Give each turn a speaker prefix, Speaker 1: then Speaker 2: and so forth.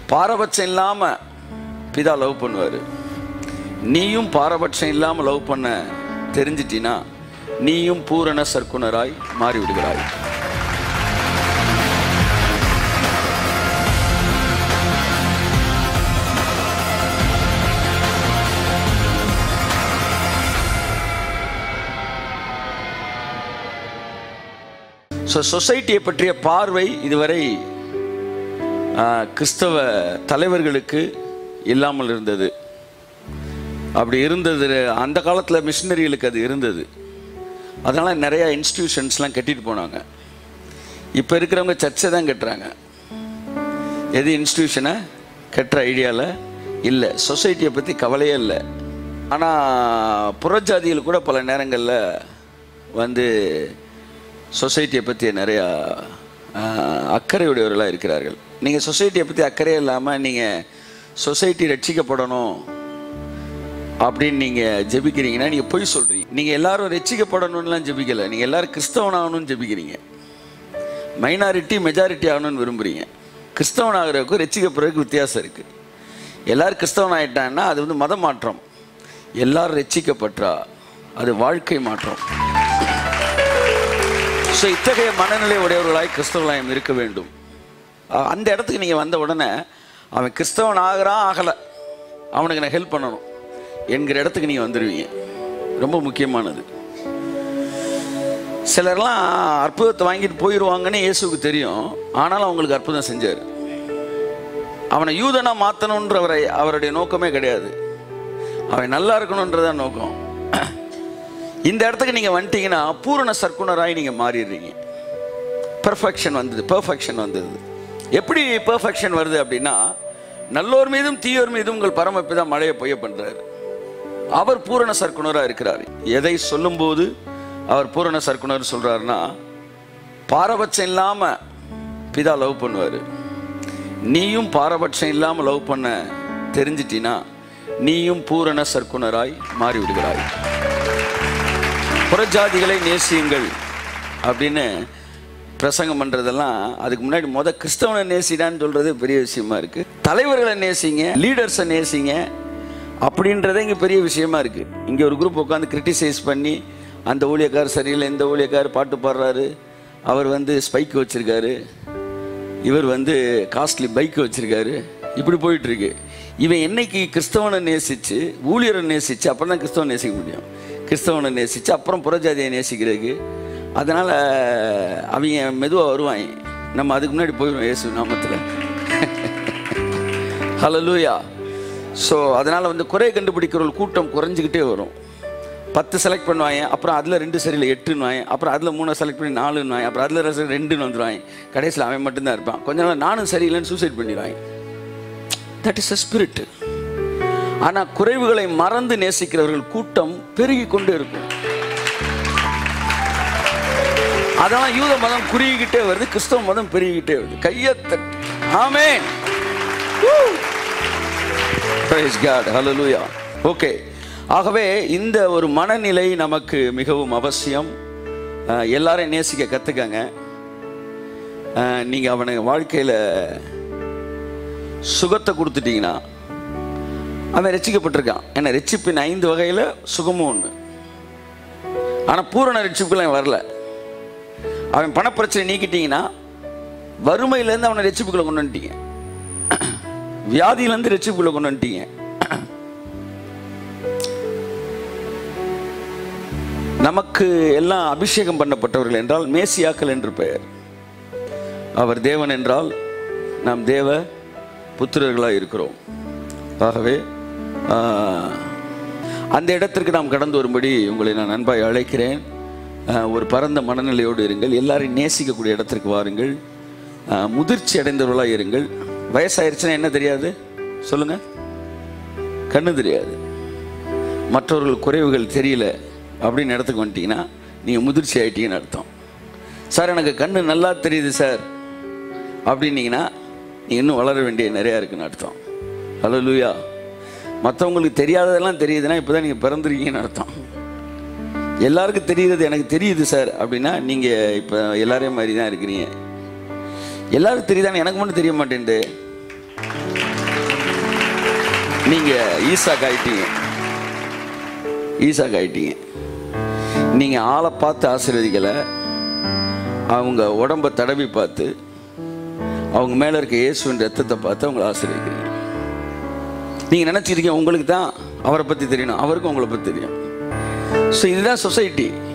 Speaker 1: பாரபட்சம் இல்லாமல் பிதா லவ் பண்ணுவார் நீயும் பாரபட்சம் இல்லாமல் லவ் பண்ண தெரிஞ்சிட்டினா நீயும் பூரண சர்க்குணராய் மாறி விடுகிறாய் ஸோ சொசைட்டியை பற்றிய பார்வை இதுவரை ஆ, கிறிஸ்தவ தலைவர்களுக்கு இல்லாமல் இருந்தது அப்படி இருந்தது அந்த காலத்தில் மிஷினரிகளுக்கு அது இருந்தது அதனால் நிறையா இன்ஸ்டிடியூஷன்ஸ்லாம் கட்டிட்டு போனாங்க இப்போ இருக்கிறவங்க சர்ச்சை தான் கட்டுறாங்க எது இன்ஸ்டிடியூஷனை கட்டுற ஐடியாவில் இல்லை சொசைட்டியை பற்றி கவலையே இல்லை ஆனால் புறஜாதிகள் கூட பல நேரங்களில் வந்து சொசைட்டியை பற்றி நிறையா ஆஹ், அக்கறையுடையவர்களாக இருக்கிறார்கள் நீங்கள் சொசைட்டியை பற்றி அக்கறையே இல்லாமல் நீங்கள் சொசைட்டி ரட்சிக்கப்படணும் அப்படின்னு நீங்கள் ஜெபிக்கிறீங்கன்னா நீங்கள் பொய் சொல்கிறீங்க நீங்கள் எல்லாரும் ரட்சிக்கப்படணும்லாம் ஜெபிக்கலை நீங்கள் எல்லாரும் கிறிஸ்தவனாகணும்னு ஜெபிக்கிறீங்க மைனாரிட்டி மெஜாரிட்டி ஆகணும்னு விரும்புகிறீங்க கிறிஸ்தவன் ஆகிறதுக்கும் ரட்சிக்கப்படுறதுக்கு வித்தியாசம் இருக்குது எல்லாரும் கிறிஸ்தவன் ஆகிட்டான்னா அது வந்து மத மாற்றம் எல்லாரும் ரட்சிக்கப்பட்டா அது வாழ்க்கை மாற்றம் ஸோ இத்தகைய மனநிலை உடையவர்களாய் கிறிஸ்தவர்களாயம் இருக்க வேண்டும் அ- அந்த இடத்துக்கு நீங்கள் வந்த உடனே அவன் கிறிஸ்தவன் ஆகிறான் ஆகலை அவனுக்கு நான் ஹெல்ப் பண்ணணும் என்கிற இடத்துக்கு நீங்கள் வந்துடுவீங்க ரொம்ப முக்கியமானது சிலர்லாம் அற்புதத்தை வாங்கிட்டு போயிடுவாங்கன்னு இயேசுவுக்கு தெரியும் ஆனாலும் அவங்களுக்கு அற்புதம் செஞ்சார் அவனை யூதனா மாற்றணுன்றவரை அவருடைய நோக்கமே கிடையாது அவன் நல்லா இருக்கணுன்றதான் நோக்கம் இந்த இடத்துக்கு நீங்கள் வந்துட்டீங்கன்னா பூரண சர்க்குணராய் நீங்கள் மாறிடுறீங்க பெர்ஃபெக்ஷன் வந்தது பெர்ஃபெக்ஷன் வந்தது எப்படி பெர்ஃபெக்ஷன் வருது அப்படின்னா நல்லோர் மீதும் தீயோர் மீதும் உங்கள் பரமப்பிதா மழையை பொய்ய பண்றாரு அவர் பூரண சர்க்குணராக இருக்கிறார் எதை சொல்லும்போது அவர் பூரண சர்க்குணர் சொல்றாருன்னா பாரபட்சம் இல்லாமல் பிதா லவ் பண்ணுவார் நீயும் பாரபட்சம் இல்லாமல் லவ் பண்ண தெரிஞ்சிட்டினா நீயும் பூரண சர்க்குணராய் மாறி விடுகிறாய் புறஜாதிகளை நேசியுங்கள் அப்படின்னு பிரசங்கம் பண்ணுறதெல்லாம் அதுக்கு முன்னாடி முத கிறிஸ்தவனை நேசிடான்னு சொல்கிறது பெரிய விஷயமா இருக்குது தலைவர்களை நேசிங்க லீடர்ஸை நேசிங்க அப்படின்றதே இங்கே பெரிய விஷயமா இருக்குது இங்கே ஒரு குரூப் உட்காந்து கிரிட்டிசைஸ் பண்ணி அந்த ஊழியக்கார் சரியில்லை இந்த ஊழியக்கார் பாட்டு பாடுறாரு அவர் வந்து ஸ்பைக் வச்சுருக்காரு இவர் வந்து காஸ்ட்லி பைக் வச்சுருக்காரு இப்படி போயிட்டு இருக்கு இவன் என்னைக்கு கிறிஸ்தவனை நேசித்து ஊழியரை நேசித்து அப்புறம் தான் கிறிஸ்தவனை நேசிக்க முடியும் கிறிஸ்தவனை நேசித்து அப்புறம் புறஜாதியை நேசிக்கிறதுக்கு அதனால் அவங்க மெதுவாக வருவாங்க நம்ம அதுக்கு முன்னாடி போயிடுவோம் இயேசு நாமத்தில் ஹலலூயா ஸோ அதனால் வந்து குறை கண்டுபிடிக்கிற கூட்டம் குறைஞ்சிக்கிட்டே வரும் பத்து செலக்ட் பண்ணுவாங்க அப்புறம் அதில் ரெண்டு சரியில் எட்டுன்னுவாங்க அப்புறம் அதில் மூணு செலக்ட் பண்ணி நாலுன்னுவாங்க அப்புறம் அதில் ரெண்டுன்னு வந்துடுவாங்க கடைசியில் அவன் மட்டும்தான் இருப்பான் கொஞ்ச நாள் நானும் சரியில்லைன்னு சூசைட் பண்ணிடுவாங்க தட் இஸ் அ ஸ்பிரிட் ஆனால் குறைவுகளை மறந்து நேசிக்கிறவர்கள் கூட்டம் பெருகி கொண்டே இருக்கும் அதெல்லாம் யூத மதம் குறுகிக்கிட்டே வருது கிறிஸ்தவ மதம் பெருகிக்கிட்டே வருது கையை தட்டி amen praise God hallelujah okay ஆகவே இந்த ஒரு மனநிலை நமக்கு மிகவும் அவசியம் அஹ், எல்லாரையும் நேசிக்க கற்றுக்கங்க நீங்கள் அவனுக்கு வாழ்க்கையில் சுகத்தை கொடுத்துட்டீங்கன்னா அவன் ரட்சிக்கப்பட்டிருக்கான் ஏன்னா ரட்சிப்பின் ஐந்து வகையில் சுகமும் ஒன்று ஆனால் பூரண ரட்சிப்புக்குள்ள அவன் வரல அவன் பணப்பிரச்சனை நீக்கிட்டீங்கன்னா வறுமையிலேருந்து அவனை ரட்சிப்புக்குள்ள கொண்டு வந்துட்டீங்க வியாதியிலேருந்து ரட்சிப்புக்குள்ள கொண்டு வந்துட்டீங்க நமக்கு எல்லாம் அபிஷேகம் பண்ணப்பட்டவர்கள் என்றால் மேசியாக்கள் என்று பெயர் அவர் தேவன் என்றால் நாம் தேவ புத்திரர்களாக இருக்கிறோம் ஆகவே ஆஹ், அந்த இடத்திற்கு நாம் கடந்து வரும்படி உங்களை நான் அன்பாய் அழைக்கிறேன் ஆஹ், ஒரு பரந்த மனநிலையோடு இருங்கள் எல்லாரையும் நேசிக்கக்கூடிய இடத்திற்கு வாருங்கள் ஆஹ், முதிர்ச்சி அடைந்தவர்களாக இருங்கள் வயசாயிருச்சுன்னா என்ன தெரியாது சொல்லுங்க கண்ணு தெரியாது மற்றவர்கள் குறைவுகள் தெரியல அப்படின்னு இடத்துக்கு வந்துட்டீங்கன்னா நீங்கள் முதிர்ச்சி ஆயிட்டீங்கன்னு அர்த்தம் சார் எனக்கு கண்ணு நல்லா தெரியுது சார் அப்படின்னீங்கன்னா நீங்கள் இன்னும் வளர வேண்டிய நிறையா இருக்குன்னு அர்த்தம் ஹலோ லூயா மற்றவங்களுக்கு தெரியாததெல்லாம் தெரியுதுன்னா இப்போ தான் நீங்கள் பிறந்திருக்கீங்கன்னு அர்த்தம் எல்லாருக்கும் தெரியுறது எனக்கு தெரியுது சார் அப்படின்னா நீங்கள் இப்போ எல்லாரையும் மாதிரி தான் இருக்கிறீங்க எல்லாருக்கும் தெரியுதானே எனக்கு மட்டும் தெரிய மாட்டேன்து நீங்கள் ஈசாக் ஆயிட்டீங்க ஈசாக் ஆயிட்டீங்க நீங்கள் ஆளை பார்த்து ஆசீர்வதிக்கலை அவங்க உடம்ப தடவி பார்த்து அவங்க மேலே இருக்க இயேசுவின் ரத்தத்தை பார்த்து அவங்கள ஆசீர்வதிக்கிறீங்க நீங்கள் நினச்சிருக்கீங்க உங்களுக்கு தான் அவரை பற்றி தெரியணும் அவருக்கும் உங்களை பற்றி தெரியும் ஸோ இதுதான் சொசைட்டி